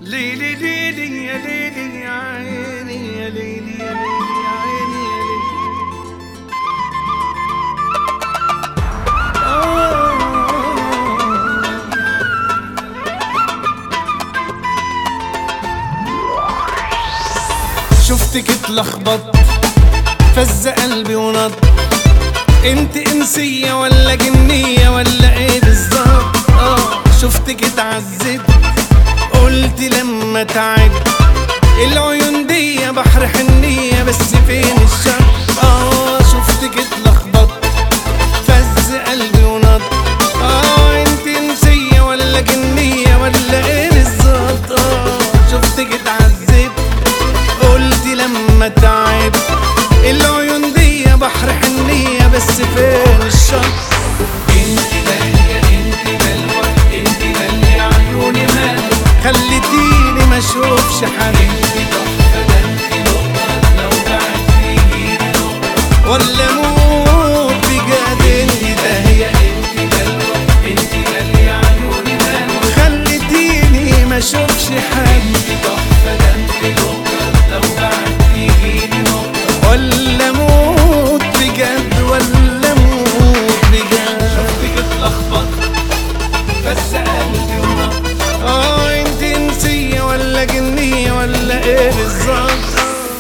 ليلي ليلي يا ليلي يا عيني يا ليلي يا ليلي يا عيني يا ليلي شفتك اتلخبط فز قلبي ونط انت انسية ولا جنية ولا ايه بالظبط اه شفتك اتعذبت قلت لما تعب العيون دي بحر حنية بس فين الشر اه شفتك اتلخبط فز قلبي ونط اه انت انسية ولا جنية ولا ايه بالظبط اه شفتك اتعذبت قلت لما تعب العيون دي بحر حنية بس فين الشط انت غالية انت بلوى انت غالية عيوني مال خليتيني ما اشوفش حد انت تحفة ده انت نقطة لو بعدتيني نقطة ولا موت بجد انت داهية انت بلوى انت غالية عيوني مال خليتيني ما اشوفش حد انت تحفة ده انت نقطة لو بعدتيني نقطة ولا موت بجد ولا موت بجد شفتك اتلخبط بس قلبي ونط اه انت انسية ولا جنية ولا ايه بالظبط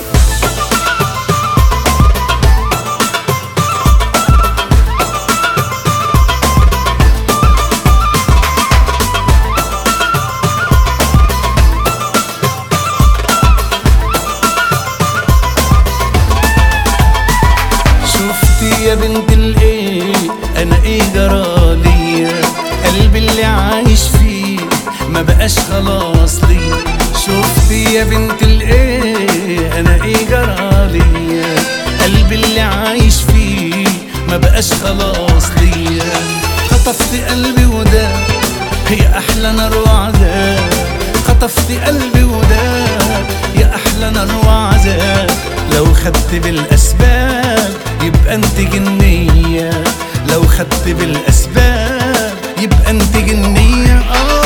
شفتي يا بنت الايه انا ايه جرالي قلبي اللي عايش فيه ما بقاش خلاص لي شفتي يا بنت الايه انا ايه جرالي قلبي اللي عايش فيه ما بقاش خلاص لي خطفت قلبي وده هي احلى نار وعذاب خطفت قلبي وده يا احلى نار وعذاب لو خدت بالاسباب يبقى انت جنية لو خدت بالاسباب يبقى انت جنية اه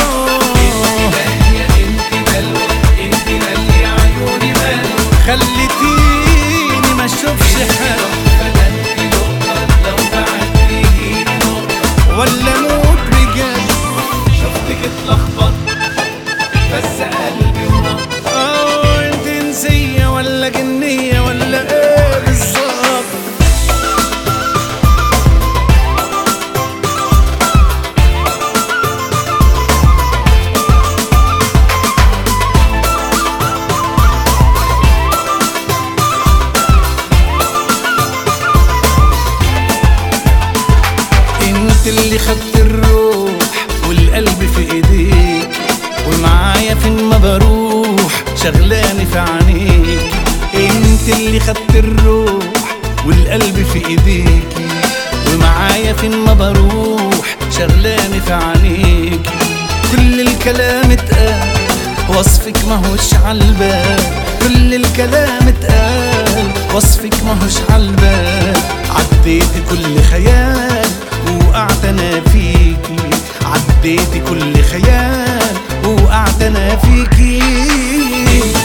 خليتيني ما اشوفش حاجة ولا موت بجد شفتك اتلخبط بس قلبي ونط اه انت انسية ولا جنية ولا ايه بالظبط انت اللي خدت الروح والقلب في ايديك ومعايا فين ما بروح شغلاني في عينيك انت اللي خدت الروح والقلب في ايديك ومعايا فين ما بروح شغلاني في عينيك كل الكلام اتقال وصفك ماهوش عالبال كل الكلام اتقال وصفك ماهوش عالبال عديت كل خيال وقعت انا فيكي عديت كل خيال وقعت انا فيكي